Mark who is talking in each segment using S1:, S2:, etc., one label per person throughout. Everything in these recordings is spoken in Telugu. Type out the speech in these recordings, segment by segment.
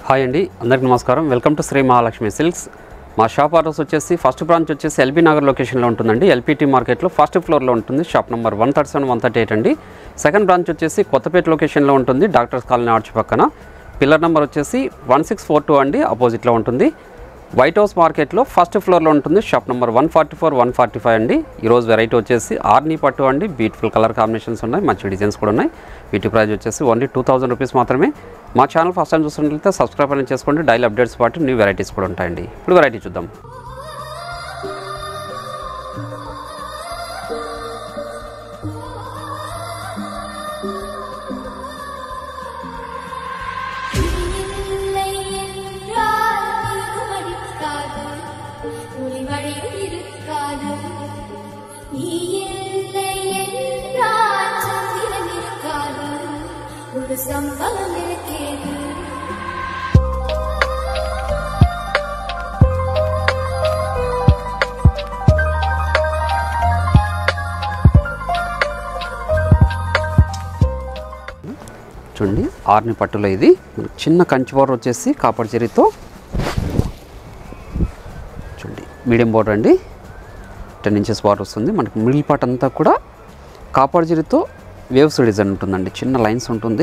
S1: హాయ్ అండి అందరికీ నమస్కారం welcome to Shri Mahalakshmi silks మా షాప్ అడ్రస్ వచ్చేసి ఫస్ట్ బ్రాంచ్ వచ్చేసి ఎల్బీ నగర్ లొకేషన్లో ఉంటుందండి ఎల్పిటి మార్కెట్లో ఫస్ట్ ఫ్లోర్లో ఉంటుంది shop number one thirty seven one thirty eight అండి సెకండ్ బ్రాంచ్ వచ్చేసి కొత్తపేట లొకేషన్లో ఉంటుంది డాక్టర్స్ కాలనీ ఆర్చ్ పక్కన పిల్లర్ నెంబర్ వచ్చేసి వన్ సిక్స్ ఫోర్ టూ అండి ఆపోజిట్లో ఉంటుంది వైట్ హౌస్ మార్కెట్లో ఫస్ట్ ఫ్లోర్లో ఉంటుంది shop number one forty four one forty five అండి ఈరోజు వెరైటీ వచ్చేసి ఆర్నీ పట్టు అండి బ్యూటిఫుల్ కలర్ కాంబినేషన్స్ ఉన్నాయి మంచి డిజైన్స్ కూడా ఉన్నాయి వీటి ప్రైస్ వచ్చేసి ఓన్లీ టూ థౌసండ్ రూపీస్ మాత్రమే మా ఛానల్ ఫస్ట్ టైం చూస్తున్నట్లయితే సబ్స్క్రైబ్ అనేది చేసుకోండి డైలీ అప్డేట్స్ పాటు న్యూ వెరైటీస్ కూడా ఉంటాయండి ఇప్పుడు వెరైటీ చూద్దాం
S2: இல்லை என்றால் நீருமடிக்காது ஒளிவடையும் இருக்காது நீ இல்லை என்றால் சந்திரன் இருக்காது ஒரு சம்பவம் இருக்கேது
S1: చూడండి ఆర్ని పట్టులో ఇది మనకి చిన్న కంచి బోర్డర్ వచ్చేసి కాపర్ జరీతో చూడండి మీడియం బోర్డర్ అండి టెన్ ఇంచెస్ బార్డర్ వస్తుంది మనకి మిడిల్ పార్ట్ అంతా కూడా కాపర్ జరీతో వేవ్స్ డిజైన్ ఉంటుందండి చిన్న లైన్స్ ఉంటుంది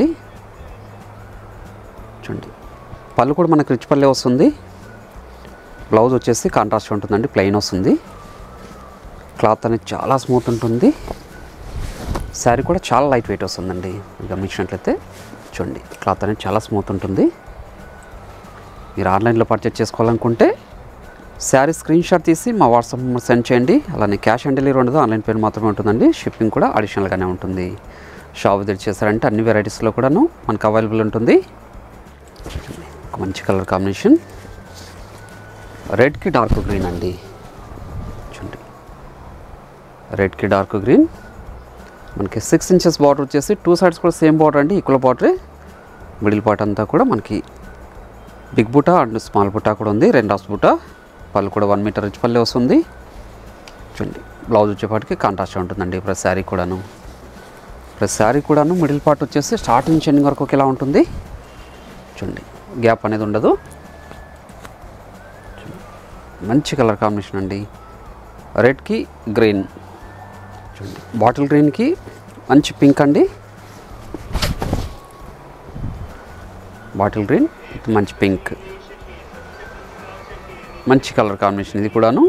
S1: చూడండి పళ్ళు కూడా మనకి రిచ్ పల్లె వస్తుంది బ్లౌజ్ వచ్చేసి కాంట్రాస్ట్ ఉంటుందండి ప్లెయిన్ వస్తుంది క్లాత్ అనేది చాలా స్మూత్ ఉంటుంది శారీ కూడా చాలా లైట్ వెయిట్ వస్తుందండి మీరు గమనించినట్లయితే చూడండి క్లాత్ అనేది చాలా స్మూత్ ఉంటుంది మీరు ఆన్లైన్లో పర్చేజ్ చేసుకోవాలనుకుంటే శారీ స్క్రీన్ షాట్ తీసి మా వాట్సాప్ నెంబర్ సెండ్ చేయండి అలానే క్యాష్ ఆన్ డెలివరీ ఉండదు ఆన్లైన్ పేరు మాత్రమే ఉంటుందండి షిప్పింగ్ కూడా అడిషనల్గానే ఉంటుంది షాప్ విజిట్ చేశారంటే అన్ని వెరైటీస్లో కూడాను మనకు అవైలబుల్ ఉంటుంది చూడండి, ఒక మంచి కలర్ కాంబినేషన్ రెడ్కి డార్క్ గ్రీన్ అండి చూడండి రెడ్కి డార్క్ గ్రీన్ మనకి సిక్స్ ఇంచెస్ బార్డర్ వచ్చేసి టూ సైడ్స్ కూడా సేమ్ బార్డర్ అండి ఈక్వల్ బార్డరే మిడిల్ పార్ట్ అంతా కూడా మనకి బిగ్ బుటా అండ్ స్మాల్ బుటా కూడా ఉంది రెండు హాఫ్ బుటా పళ్ళు కూడా వన్ మీటర్ రిచ్ పల్లె వస్తుంది చూడండి బ్లౌజ్ వచ్చేపాటికి కాంట్రాస్ట్ ఉంటుందండి ప్రతి శారీ కూడాను ప్రతి శారీ కూడాను మిడిల్ పార్ట్ వచ్చేసి స్టార్టింగ్ నుంచి ఎండింగ్ వరకు ఒకేలా ఉంటుంది చూడండి గ్యాప్ అనేది ఉండదు చూడండి. మంచి కలర్ కాంబినేషన్ అండి రెడ్కి గ్రీన్ చూడండి బాటిల్ గ్రీన్కి మంచి పింక్ అండి బాటిల్ గ్రీన్ విత్ మంచి పింక్ మంచి కలర్ కాంబినేషన్ ఇది కూడాను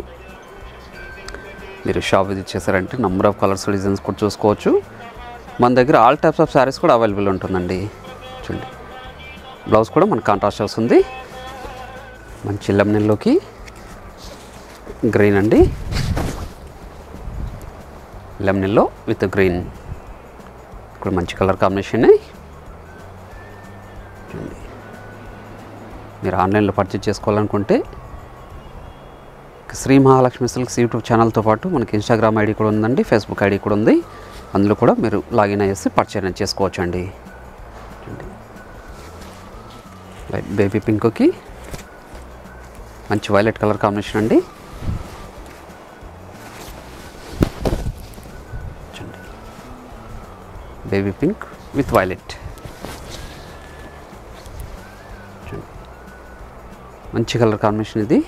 S1: మీరు షాప్ విజిట్ చేశారంటే నెంబర్ ఆఫ్ కలర్స్ డిజైన్స్ కూడా చూసుకోవచ్చు మన దగ్గర ఆల్ టైప్స్ ఆఫ్ శారీస్ కూడా అవైలబుల్ ఉంటుందండి చూడండి బ్లౌజ్ కూడా మనకు కాంట్రాస్ట్ వస్తుంది మంచి లెమనెల్లోకి గ్రీన్ అండి లెమన్ ఎల్లో విత్ గ్రీన్ ఇక్కడ మంచి కలర్ కాంబినేషన్ చూడండి మీరు ఆన్లైన్లో పర్చేజ్ చేసుకోవాలనుకుంటే శ్రీ మహాలక్ష్మి సిల్క్స్ యూట్యూబ్ ఛానల్తో పాటు మనకి ఇన్స్టాగ్రామ్ ఐడి కూడా ఉందండి ఫేస్బుక్ ఐడి కూడా ఉంది అందులో కూడా మీరు లాగిన్ అయ్యేసి పర్చేజ్ చేసుకోవచ్చు అండి లైట్ బేబీ పింక్కి మంచి వైలెట్ కలర్ కాంబినేషన్ అండి చూడండి బేబీ పింక్ విత్ వైలెట్ చూడండి. మంచి కలర్ కాంబినేషన్ ఇది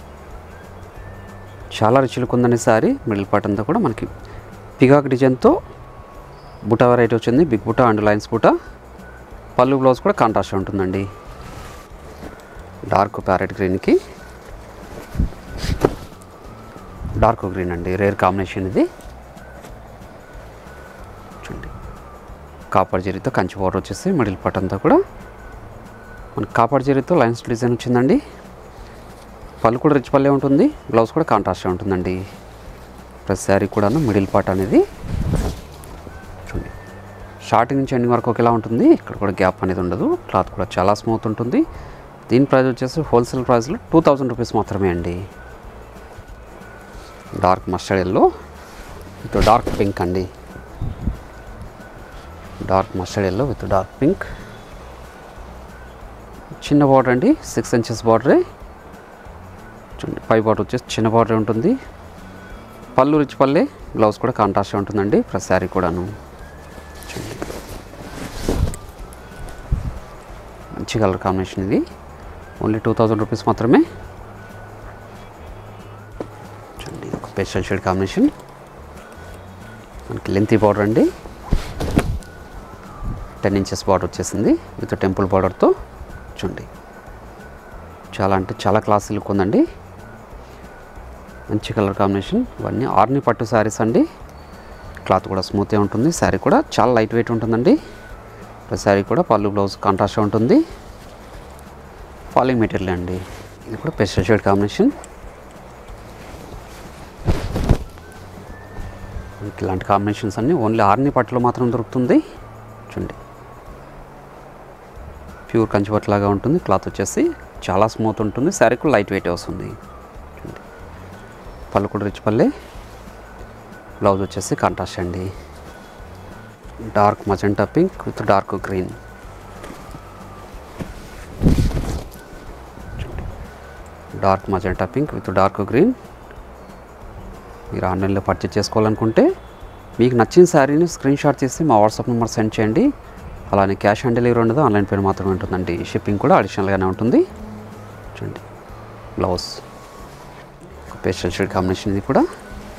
S1: చాలా రుచులకు ఉందండి సారీ మిడిల్ పార్ట్ అంతా కూడా మనకి పిగాక్ డిజైన్తో బుటా వెరైటీ వచ్చింది బిగ్ బుటా అండ్ లైన్స్ బుటా పళ్ళు బ్లౌజ్ కూడా కాంట్రాస్ట్ ఉంటుందండి డార్క్ ప్యారెట్ గ్రీన్కి డార్క్ గ్రీన్ అండి రేర్ కాంబినేషన్ ఇది చూడండి కాపర్ జరీతో కంచి పౌడర్ వచ్చేసి మిడిల్ పార్ట్ అంతా కూడా మనకి కాపర్ జరీతో లైన్స్ డిజైన్ వచ్చిందండి పళ్ళు కూడా రిచ్ పల్లె ఉంటుంది బ్లౌజ్ కూడా కాంట్రాస్ట్ ఉంటుందండి ప్రతి శారీ కూడాను మిడిల్ పార్ట్ అనేది చూడండి స్టార్టింగ్ నుంచి ఎండింగ్ వరకు ఒకేలా ఉంటుంది ఇక్కడ కూడా గ్యాప్ అనేది ఉండదు క్లాత్ కూడా చాలా స్మూత్ ఉంటుంది దీని ప్రైస్ వచ్చేసి హోల్సేల్ ప్రైస్లో టూ థౌజండ్ రూపీస్ మాత్రమే అండి dark mustard yellow with dark pink అండి dark mustard yellow with dark pink చిన్న బార్డర్ అండి సిక్స్ ఇంచెస్ బార్డరే చూడండి పై బార్డర్ వచ్చేసి చిన్న బార్డర్ ఉంటుంది పళ్ళు రిచ్ పల్లె బ్లౌజ్ కూడా కాంట్రాస్ట్ ఉంటుందండి ప్రతి శారీ కూడాను చూడండి మంచి కలర్ కాంబినేషన్ ఇది ఓన్లీ టూ థౌజండ్ రూపీస్ మాత్రమే చూడండి ఇది ఒక పేస్టల్ షేడ్ కాంబినేషన్ మనకి లెంతీ బార్డర్ అండి టెన్ ఇంచెస్ బార్డర్ వచ్చేసింది విత్ టెంపుల్ బార్డర్తో చూడండి చాలా అంటే చాలా క్లాస్ లుక్ ఉందండి మంచి కలర్ కాంబినేషన్ ఇవన్నీ ఆర్ని పట్టు శారీస్ అండి క్లాత్ కూడా స్మూత్గా ఉంటుంది శారీ కూడా చాలా లైట్ వెయిట్ ఉంటుందండి ప్రతి శారీ కూడా పళ్ళు బ్లౌజ్ కాంట్రాస్ట్ ఉంటుంది ఫాలింగ్ మెటీరియల్ అండి ఇది కూడా పెస్టల్ షేడ్ కాంబినేషన్ మీకు ఇలాంటి కాంబినేషన్స్ అన్నీ ఓన్లీ ఆర్ని పట్టులో మాత్రం దొరుకుతుంది చూడండి ప్యూర్ కంచిపట్టు లాగా ఉంటుంది క్లాత్ వచ్చేసి చాలా స్మూత్ ఉంటుంది శారీ కూడా లైట్ వెయిట్ వస్తుంది చూడండి. పళ్ళు కూడా రిచ్ పల్లె బ్లౌజ్ వచ్చేసి కాంట్రాస్ట్ అండి dark magenta pink with dark green dark magenta pink with dark green మీరు ఆన్లైన్లో పర్చేజ్ చేసుకోవాలనుకుంటే మీకు నచ్చిన శారీని స్క్రీన్ షాట్ చేసి మా వాట్సాప్ నెంబర్ సెండ్ చేయండి అలానే క్యాష్ ఆన్ డెలివరీ ఉండదు ఆన్లైన్ పేరు మాత్రమే ఉంటుందండి షిప్పింగ్ కూడా అడిషనల్గానే ఉంటుంది చూడండి బ్లౌజ్ పేస్టల్ షేడ్ కాంబినేషన్ ఇది కూడా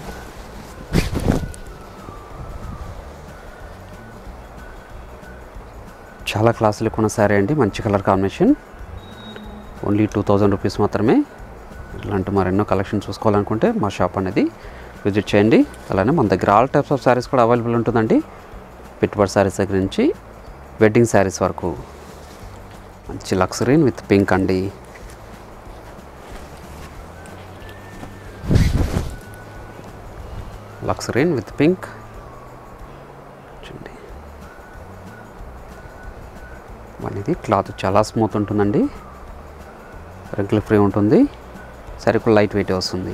S1: చాలా క్లాసులకు ఉన్న శారీ అండి మంచి colour combination only two thousand rupees మాత్రమే ఇలాంటి మరెన్నో కలెక్షన్ చూసుకోవాలనుకుంటే మా షాప్ అనేది విజిట్ చేయండి అలానే మన దగ్గర ఆల్ టైప్స్ ఆఫ్ శారీస్ కూడా అవైలబుల్ ఉంటుందండి పెట్టుబడి శారీస్ దగ్గర నుంచి వెడ్డింగ్ శారీస్ వరకు మంచి లక్సరీన్ విత్ పింక్ అండి లక్సరీన్ విత్ పింక్ చూడండి అనేది క్లాత్ చాలా స్మూత్ ఉంటుందండి రింకిల్ ఫ్రీ ఉంటుంది సరికు లైట్ వెయిట్ వస్తుంది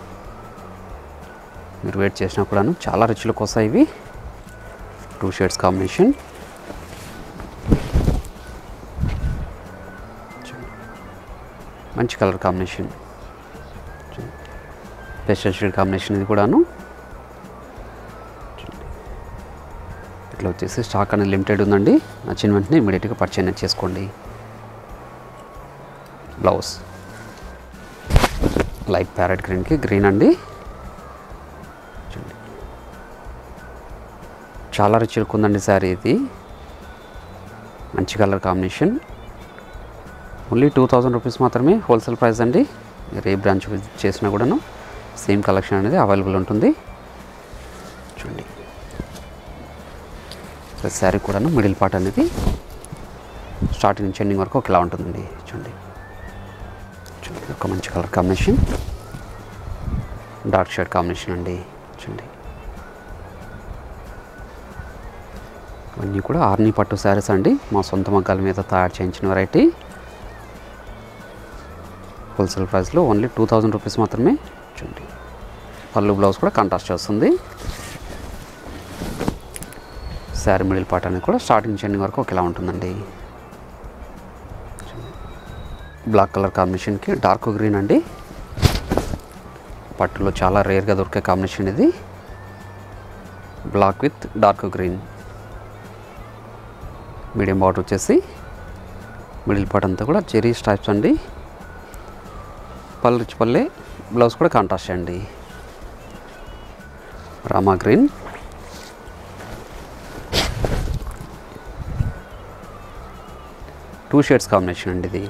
S1: మీరు వెయిట్ చేసినా కూడాను చాలా రుచులకు వస్తాయి ఇవి టూ షేడ్స్ కాంబినేషన్ మంచి colour combination special shade combination ఇది కూడాను ఇట్లా వచ్చేసి స్టాక్ అనేది లిమిటెడ్ ఉందండి నచ్చిన వెంటనే ఇమీడియట్గా పర్చేజ్ చేసుకోండి బ్లౌజ్ లైట్ ప్యారెట్ గ్రీన్కి గ్రీన్ అండి చూడండి చాలా రుచిగా ఉందండి సారీ ఇది మంచి colour combination only two thousand rupees మాత్రమే హోల్సేల్ ప్రైస్ అండి మీరు ఏ బ్రాంచ్ విజిట్ చేసినా కూడాను సేమ్ కలెక్షన్ అనేది అవైలబుల్ ఉంటుంది చూడండి ప్రతి శారీ కూడాను మిడిల్ పార్ట్ అనేది స్టార్టింగ్ నుంచి ఎండింగ్ వరకు ఒకలా ఉంటుందండి చూడండి చూడండి ఒక మంచి colour combination dark shade combination అండి చూడండి ఇవన్నీ కూడా ఆర్నీ పట్టు శారీస్ అండి మా సొంత మగ్గాల మీద తయారు చేయించిన వెరైటీ హోల్సేల్ ప్రైస్లో ఓన్లీ టూ థౌజండ్ రూపీస్ మాత్రమే చూడండి పళ్ళు బ్లౌజ్ కూడా కాంట్రాస్ట్ చేస్తుంది శారీ మిడిల్ పార్ట్ అనేది కూడా స్టార్టింగ్ చెండింగ్ వరకు ఒకేలా ఉంటుందండి బ్లాక్ కలర్ కాంబినేషన్కి డార్క్ గ్రీన్ అండి పట్టులో చాలా రేర్గా దొరికే కాంబినేషన్ ఇది black with dark green medium border వచ్చేసి మిడిల్ పార్ట్ అంతా కూడా చెరీ స్టైప్స్ అండి పళ్ళు రిచ్ పల్లె బ్లౌజ్ కూడా కాంట్రాస్ట్ అండి Rama green two shades combination అండి ఇది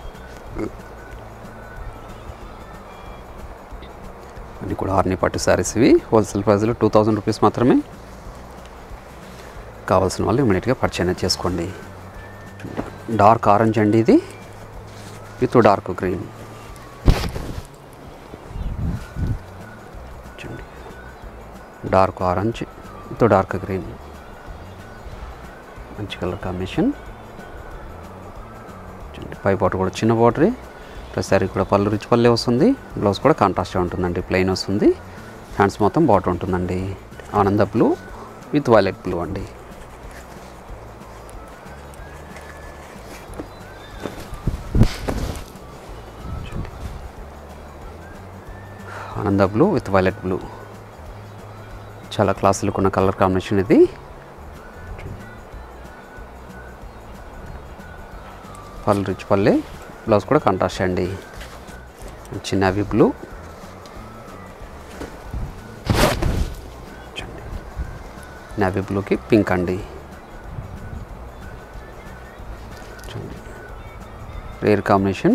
S1: అన్నీ కూడా ఆర్ని పట్టు శారీస్ ఇవి హోల్సేల్ ప్రైస్లో టూ థౌజండ్ రూపీస్ మాత్రమే కావాల్సిన వాళ్ళు ఇమీడియట్గా పర్చేజ్ చేసుకోండి డార్క్ ఆరెంజ్ అండి ఇది విత్ డార్క్ గ్రీన్ చూడండి dark orange with dark green మంచి కలర్ కాంబినేషన్ చూడండి పై బాటర్ కూడా చిన్న బాటరే ప్లస్ శారీ కూడా పళ్ళు రిచ్ పల్లె వస్తుంది బ్లౌజ్ కూడా కాంట్రాస్ట్గా ఉంటుందండి ప్లెయిన్ వస్తుంది హ్యాండ్స్ మొత్తం బాటర్ ఉంటుందండి ఆనంద బ్లూ విత్ వైలెట్ బ్లూ అండి ఆనంద బ్లూ విత్ వైలెట్ బ్లూ చాలా క్లాసులకు ఉన్న కలర్ కాంబినేషన్ ఇది పళ్ళు రిచ్ పల్లె బ్లౌజ్ కూడా కాంట్రాస్ట్ అండి చిన్న అవి బ్లూ నేవీ బ్లూకి పింక్ అండి చూడండి రేర్ కాంబినేషన్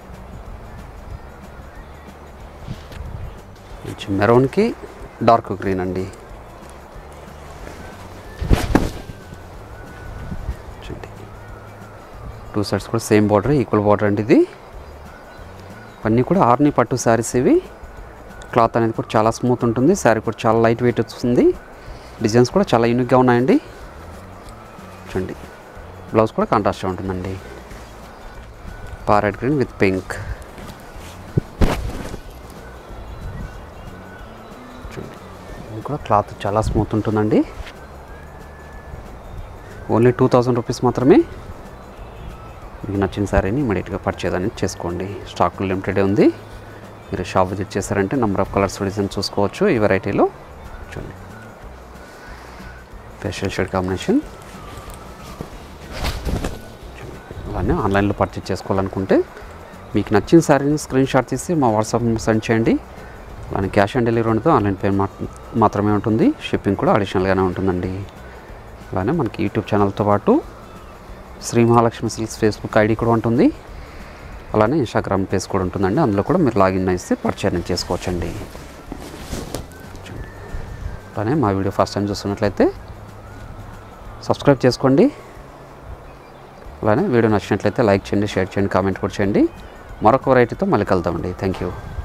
S1: మంచి మెరూన్కి డార్క్ గ్రీన్ అండి చూడండి టూ సైడ్స్ కూడా సేమ్ బార్డర్ ఈక్వల్ బార్డర్ అండి ఇది అన్నీ కూడా ఆర్ని పట్టు శారీస్ ఇవి క్లాత్ అనేది కూడా చాలా స్మూత్ ఉంటుంది శారీ కూడా చాలా లైట్ వెయిట్ వస్తుంది డిజైన్స్ కూడా చాలా యూనిక్గా ఉన్నాయండి చూడండి బ్లౌజ్ కూడా కాంట్రాస్ట్గా ఉంటుందండి పారెట్ గ్రీన్ విత్ పింక్ చూడండి ఇది కూడా క్లాత్ చాలా స్మూత్ ఉంటుందండి ఓన్లీ టూ థౌజండ్ రూపీస్ మాత్రమే మీకు నచ్చిన శారీని ఇమీడియట్గా పర్చేజ్ అనేది చేసుకోండి స్టాక్ లిమిటెడ్ ఉంది మీరు షాప్ విజిట్ చేశారంటే నెంబర్ ఆఫ్ కలర్స్ డిజైన్ చూసుకోవచ్చు ఈ వెరైటీలో చూడండి ఫేషియల్ షేడ్ కాంబినేషన్ అలానే ఆన్లైన్లో పర్చేజ్ చేసుకోవాలనుకుంటే మీకు నచ్చిన శారీని స్క్రీన్ షాట్ తీసి మా వాట్సాప్ సెండ్ చేయండి అలానే క్యాష్ ఆన్ డెలివరీ ఉండదు ఆన్లైన్ పే మాత్రమే ఉంటుంది షిప్పింగ్ కూడా అడిషనల్గానే ఉంటుందండి అలానే మనకి యూట్యూబ్ ఛానల్తో పాటు Shri Mahalakshmi silks Facebook ID కూడా ఉంటుంది అలానే ఇన్స్టాగ్రామ్ పేజ్ కూడా ఉంటుందండి అందులో కూడా మీరు లాగిన్ అయితే పర్చేజ్ చేసుకోవచ్చండి అలానే మా వీడియో ఫస్ట్ టైం చూస్తున్నట్లయితే సబ్స్క్రైబ్ చేసుకోండి అలానే వీడియో నచ్చినట్లయితే లైక్ చేయండి షేర్ చేయండి కామెంట్ కూడా చేయండి మరొక వెరైటీతో మళ్ళీ కలుద్దామండి థ్యాంక్ యూ